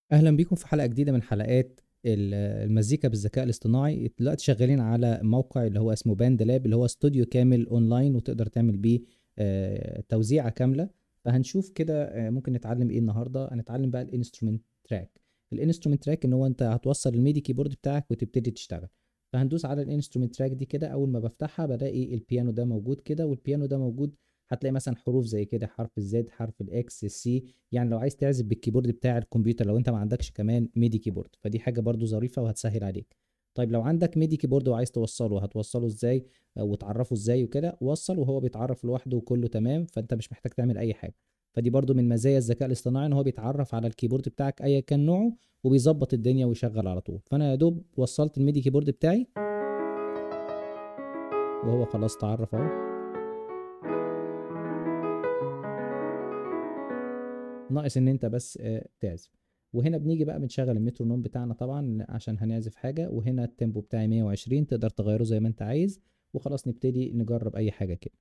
اهلا بيكم في حلقه جديده من حلقات ال- المزيكا بالذكاء الاصطناعي دلوقتي شغالين على موقع اللي هو اسمه باند لاب اللي هو استوديو كامل اونلاين وتقدر تعمل بيه آه، توزيعه كامله فهنشوف كده آه، ممكن نتعلم ايه النهارده هنتعلم بقى الانسترومنت تراك الانسترومنت تراك ان هو انت هتوصل الميدي كيبورد بتاعك وتبتدي تشتغل فهندوس على الانسترومنت تراك دي كده اول ما بفتحها بلاقي البيانو ده موجود كده والبيانو ده موجود هتلاقي مثلا حروف زي كده حرف الزد حرف الاكس السي يعني لو عايز تعزف بالكيبورد بتاع الكمبيوتر لو انت ما عندكش كمان ميدي كيبورد فدي حاجه برضو ظريفه وهتسهل عليك طيب لو عندك ميدي كيبورد وعايز توصله هتوصله ازاي آه، وتعرفه ازاي وكده وصل وهو بيتعرف لوحده وكله تمام فانت مش محتاج تعمل اي حاجه فدي برضو من مزايا الذكاء الاصطناعي ان هو بيتعرف على الكيبورد بتاعك ايا كان نوعه وبيظبط الدنيا ويشغل على طول فانا يا دوب وصلت الميدي كيبورد بتاعي وهو خلاص تعرف اهو ناقص ان انت بس آه، تعزف وهنا بنيجي بقى بنشغل المترونوم بتاعنا طبعا عشان هنعزف حاجة وهنا التيمبو بتاعي 120 تقدر تغيره زي ما انت عايز وخلاص نبتدي نجرب اي حاجة كده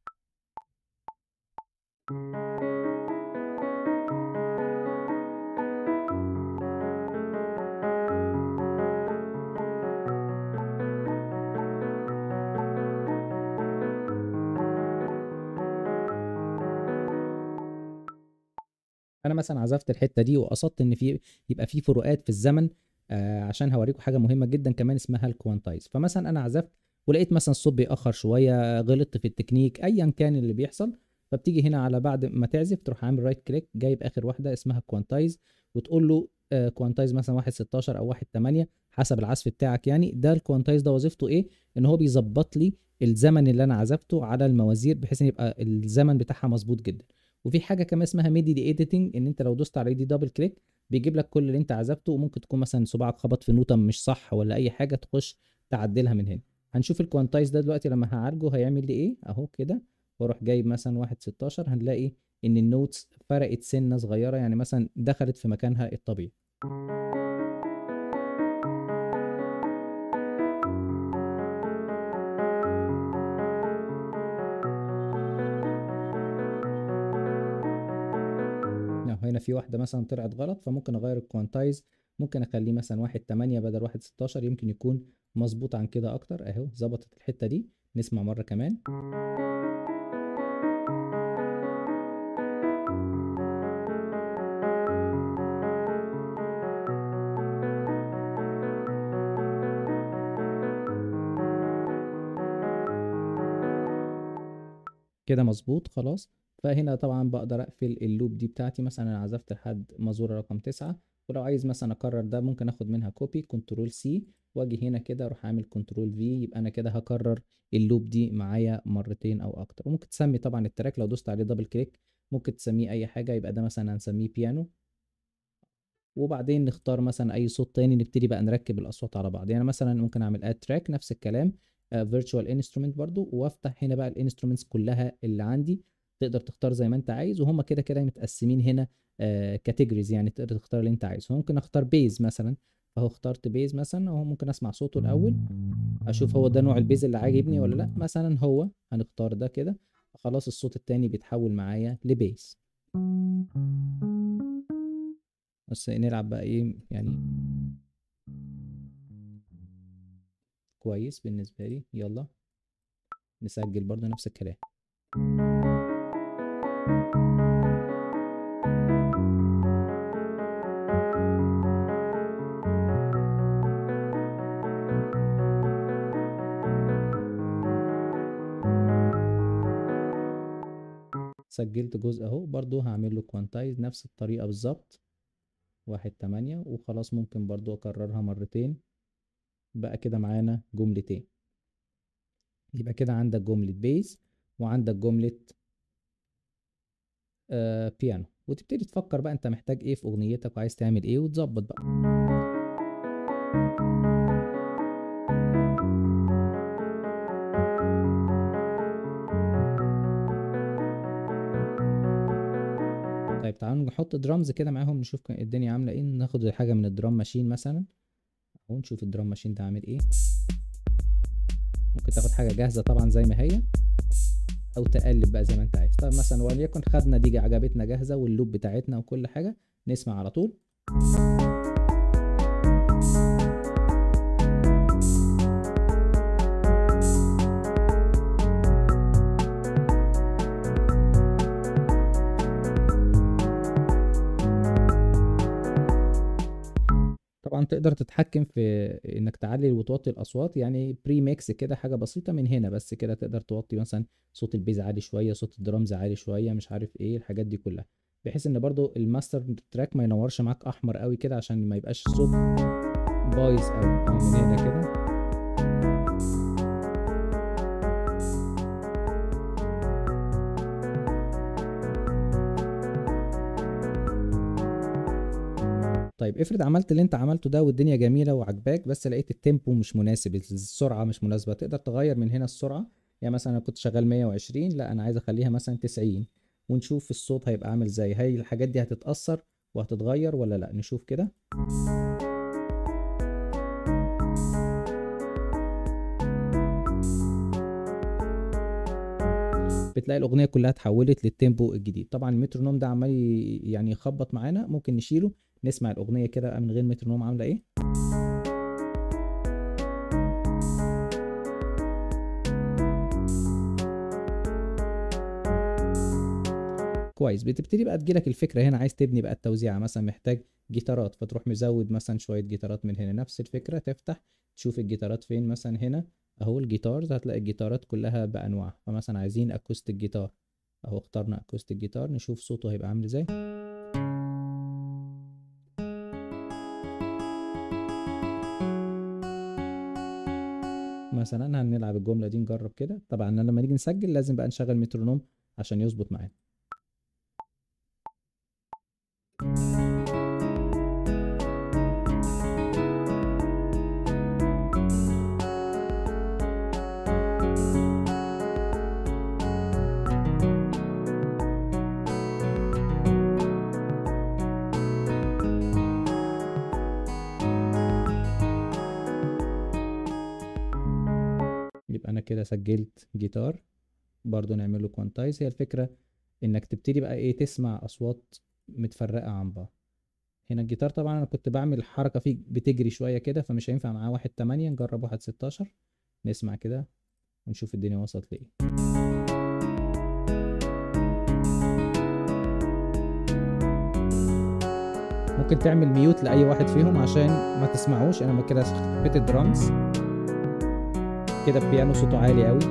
انا مثلا عزفت الحته دي وقصدت ان في يبقى في فروقات في الزمن آه عشان هوريكم حاجه مهمه جدا كمان اسمها الكوانتايز فمثلا انا عزفت ولقيت مثلا الصوت بيأخر شويه غلطت في التكنيك ايا كان اللي بيحصل فبتيجي هنا على بعد ما تعزف تروح عامل رايت كليك جايب اخر واحده اسمها كوانتايز وتقول له آه كوانتايز مثلا 1 16 او 1 8 حسب العزف بتاعك يعني ده الكوانتايز ده وظيفته ايه ان هو بيظبط لي الزمن اللي انا عزفته على الموازير بحيث ان يبقى الزمن بتاعها مظبوط جدا وفي حاجه كمان اسمها ميدي دي ايديتنج ان انت لو دوست على دي دبل كليك بيجيب لك كل اللي انت عزفته وممكن تكون مثلا صباعك خبط في نوتة مش صح ولا اي حاجه تخش تعدلها من هنا هنشوف الكوانتايز ده دلوقتي لما هعالجه هيعمل لي ايه اهو كده واروح جايب مثلا واحد 16 هنلاقي ان النوتس فرقت سنه صغيره يعني مثلا دخلت في مكانها الطبيعي لا هنا في واحدة مثلا طلعت غلط فممكن أغير الكوانتايز ممكن أخليه مثلا واحد تمانية بدل واحد ستاشر يمكن يكون مظبوط عن كده أكتر أهو ظبطت الحتة دي نسمع مرة كمان كده مظبوط خلاص فهنا طبعا بقدر اقفل اللوب دي بتاعتي مثلا انا عزفت لحد مزورة رقم تسعة ولو عايز مثلا اكرر ده ممكن اخد منها كوبي كنترول سي واجي هنا كده اروح اعمل كنترول في يبقى انا كده هكرر اللوب دي معايا مرتين او اكتر وممكن تسمي طبعا التراك لو دوست عليه دبل كليك ممكن تسميه اي حاجة يبقى ده مثلا هنسميه بيانو وبعدين نختار مثلا اي صوت تاني نبتدي بقى نركب الاصوات على بعض يعني مثلا ممكن اعمل اد تراك نفس الكلام فيرتشوال انسترومنت برضو وافتح هنا بقى الانسترومنتس كلها اللي عندي تقدر تختار زي ما انت عايز وهم كده كده متقسمين هنا كاتيجوريز يعني تقدر تختار اللي انت عايزه ممكن اختار بيز مثلا فهو اخترت بيز مثلا اهو ممكن اسمع صوته الاول اشوف هو ده نوع البيز اللي عاجبني ولا لا مثلا هو هنختار ده كده خلاص الصوت التاني بيتحول معايا لبيز بس نلعب بقى ايه يعني كويس بالنسبة لي يلا نسجل برضو نفس الكلام سجلت جزء اهو برضو هعمل له كوانتايز نفس الطريقة بالظبط واحد تمانية وخلاص ممكن برضو اكررها مرتين بقى كده معانا جملتين يبقى كده عندك جملة بيز وعندك جملة آه بيانو وتبتدي تفكر بقى انت محتاج ايه في اغنيتك وعايز تعمل ايه وتظبط بقى طيب تعالوا نحط درامز كده معاهم نشوف الدنيا عاملة ايه ناخد حاجة من الدرام ماشين مثلا اهو نشوف الدرام ماشين ده عامل ايه ممكن تاخد حاجة جاهزة طبعا زي ما هي او تقلب بقى زي ما انت عايز طيب مثلا وليكن خدنا دي عجبتنا جاهزة واللوب بتاعتنا وكل حاجة نسمع على طول طبعا تقدر تتحكم في انك تعلي وتوطي الاصوات يعني بري ميكس كده حاجه بسيطه من هنا بس كده تقدر توطي مثلا صوت البيز عالي شويه صوت الدرامز عالي شويه مش عارف ايه الحاجات دي كلها بحيث ان برضو الماستر تراك ما ينورش معاك احمر قوي كده عشان ما يبقاش الصوت بايظ قوي من هنا كده طيب افرض عملت اللي انت عملته ده والدنيا جميله وعجباك بس لقيت التيمبو مش مناسب السرعه مش مناسبه تقدر تغير من هنا السرعه يعني مثلا انا كنت شغال 120 لا انا عايز اخليها مثلا 90 ونشوف الصوت هيبقى عامل ازاي هاي الحاجات دي هتتاثر وهتتغير ولا لا نشوف كده بتلاقي الاغنيه كلها اتحولت للتيمبو الجديد طبعا المترونوم ده عمال يعني يخبط معانا ممكن نشيله نسمع الاغنيه كده من غير مترونوم عامله ايه كويس بتبتدي بقى تجيلك الفكره هنا عايز تبني بقى التوزيعه مثلا محتاج جيتارات فتروح مزود مثلا شويه جيتارات من هنا نفس الفكره تفتح تشوف الجيتارات فين مثلا هنا اهو الجيتارز هتلاقي الجيتارات كلها بانواع فمثلا عايزين اكوستيك جيتار اهو اخترنا اكوستيك جيتار نشوف صوته هيبقى عامل ازاي مثلا هنلعب الجمله دي نجرب كده طبعا لما نيجي نسجل لازم بقى نشغل مترونوم عشان يظبط معانا يبقى انا كده سجلت جيتار برضو نعمل له كوانتايز هي الفكره انك تبتدي بقى ايه تسمع اصوات متفرقه عن بعض هنا الجيتار طبعا انا كنت بعمل حركه فيه بتجري شويه كده فمش هينفع معاه واحد تمانية نجرب واحد ستاشر نسمع كده ونشوف الدنيا وصلت لايه ممكن تعمل ميوت لاي واحد فيهم عشان ما تسمعوش انا كده خفيت الدرامز كده البيانو صوته عالي قوي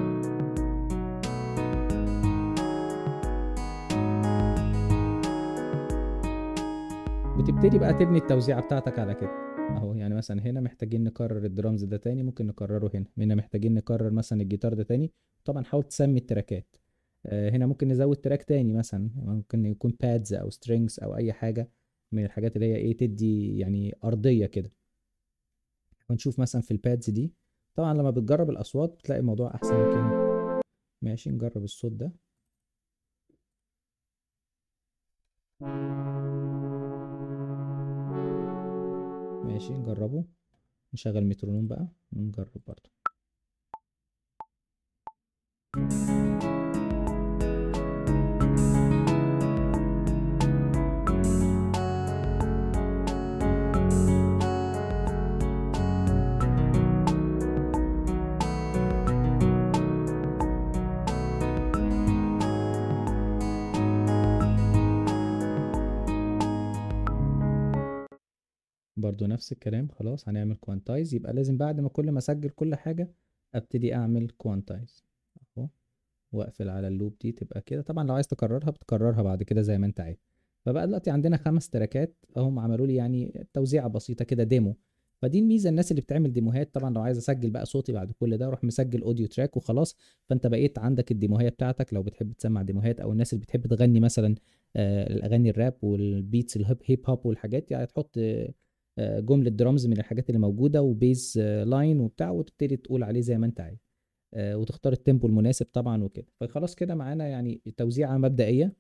بتبتدي بقى تبني التوزيعة بتاعتك على كده اهو يعني مثلا هنا محتاجين نكرر الدرامز ده تاني ممكن نكرره هنا هنا محتاجين نكرر مثلا الجيتار ده تاني طبعا حاول تسمي التراكات آه هنا ممكن نزود تراك تاني مثلا ممكن يكون بادز او سترينجز او اي حاجة من الحاجات اللي هي ايه تدي يعني ارضية كده ونشوف مثلا في البادز دي طبعا لما بتجرب الاصوات بتلاقي الموضوع احسن من كده ماشي نجرب الصوت ده ماشي نجربه نشغل مترونوم بقى ونجرب برضو برضو نفس الكلام خلاص هنعمل كوانتايز يبقى لازم بعد ما كل ما اسجل كل حاجة ابتدي اعمل كوانتايز اهو واقفل على اللوب دي تبقى كده طبعا لو عايز تكررها بتكررها بعد كده زي ما انت عايز فبقى دلوقتي عندنا خمس تراكات اهم عملوا لي يعني توزيعة بسيطة كده ديمو فدي الميزة الناس اللي بتعمل ديموهات طبعا لو عايز اسجل بقى صوتي بعد كل ده اروح مسجل اوديو تراك وخلاص فانت بقيت عندك الديموهية بتاعتك لو بتحب تسمع ديموهات او الناس اللي بتحب تغني مثلا آه الاغاني الراب والبيتس الهيب هيب هوب والحاجات يعني تحط آه جمله درامز من الحاجات اللي موجوده وبيز لاين وبتاع وتبتدي تقول عليه زي ما انت عايز وتختار التيمبو المناسب طبعا وكده فخلاص كده معانا يعني توزيعه مبدئيه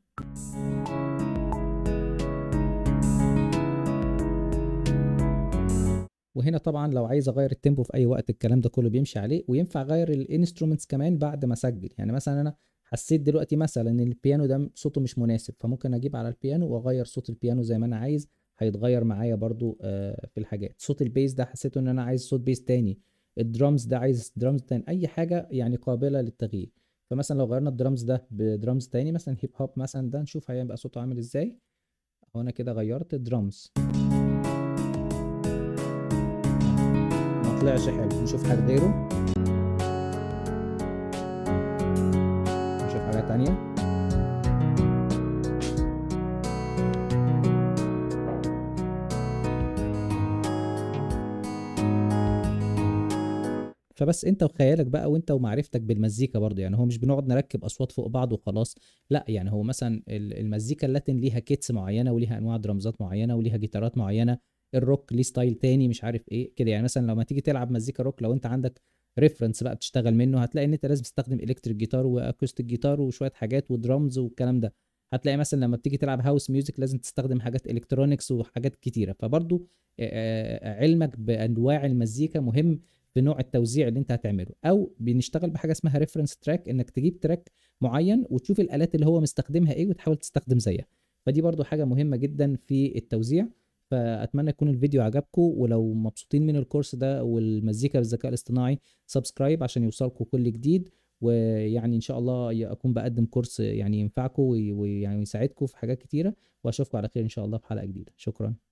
وهنا طبعا لو عايز اغير التيمبو في اي وقت الكلام ده كله بيمشي عليه وينفع اغير الانسترومنتس كمان بعد ما اسجل يعني مثلا انا حسيت دلوقتي مثلا ان البيانو ده صوته مش مناسب فممكن اجيب على البيانو واغير صوت البيانو زي ما انا عايز هيتغير معايا برضو آه، في الحاجات صوت البيس ده حسيته ان انا عايز صوت بيس تاني الدرامز ده عايز درامز تاني اي حاجه يعني قابله للتغيير فمثلا لو غيرنا الدرامز ده بدرامز تاني مثلا هيب هوب مثلا ده نشوف هيبقى صوته عامل ازاي هو انا كده غيرت الدرامز ما طلعش حلو نشوف حاجه غيره نشوف حاجه تانية فبس انت وخيالك بقى وانت ومعرفتك بالمزيكا برضه يعني هو مش بنقعد نركب اصوات فوق بعض وخلاص لا يعني هو مثلا ال- المزيكا اللاتين ليها كيتس معينه وليها انواع درامزات معينه وليها جيتارات معينه الروك ليه ستايل تاني مش عارف ايه كده يعني مثلا لما تيجي تلعب مزيكا روك لو انت عندك ريفرنس بقى بتشتغل منه هتلاقي ان انت لازم تستخدم الكتريك جيتار واكوستيك جيتار وشويه حاجات ودرامز والكلام ده هتلاقي مثلا لما بتيجي تلعب هاوس ميوزك لازم تستخدم حاجات الكترونكس وحاجات كتيره فبرضو آه، آه، علمك بانواع المزيكا مهم في نوع التوزيع اللي انت هتعمله او بنشتغل بحاجه اسمها ريفرنس تراك انك تجيب تراك معين وتشوف الالات اللي هو مستخدمها ايه وتحاول تستخدم زيها فدي برضو حاجه مهمه جدا في التوزيع فاتمنى يكون الفيديو عجبكم ولو مبسوطين من الكورس ده والمزيكا بالذكاء الاصطناعي سبسكرايب عشان يوصلكم كل جديد ويعني ان شاء الله اكون بقدم كورس يعني ينفعكم ويعني يساعدكم في حاجات كتيره واشوفكم على خير ان شاء الله في حلقه جديده شكرا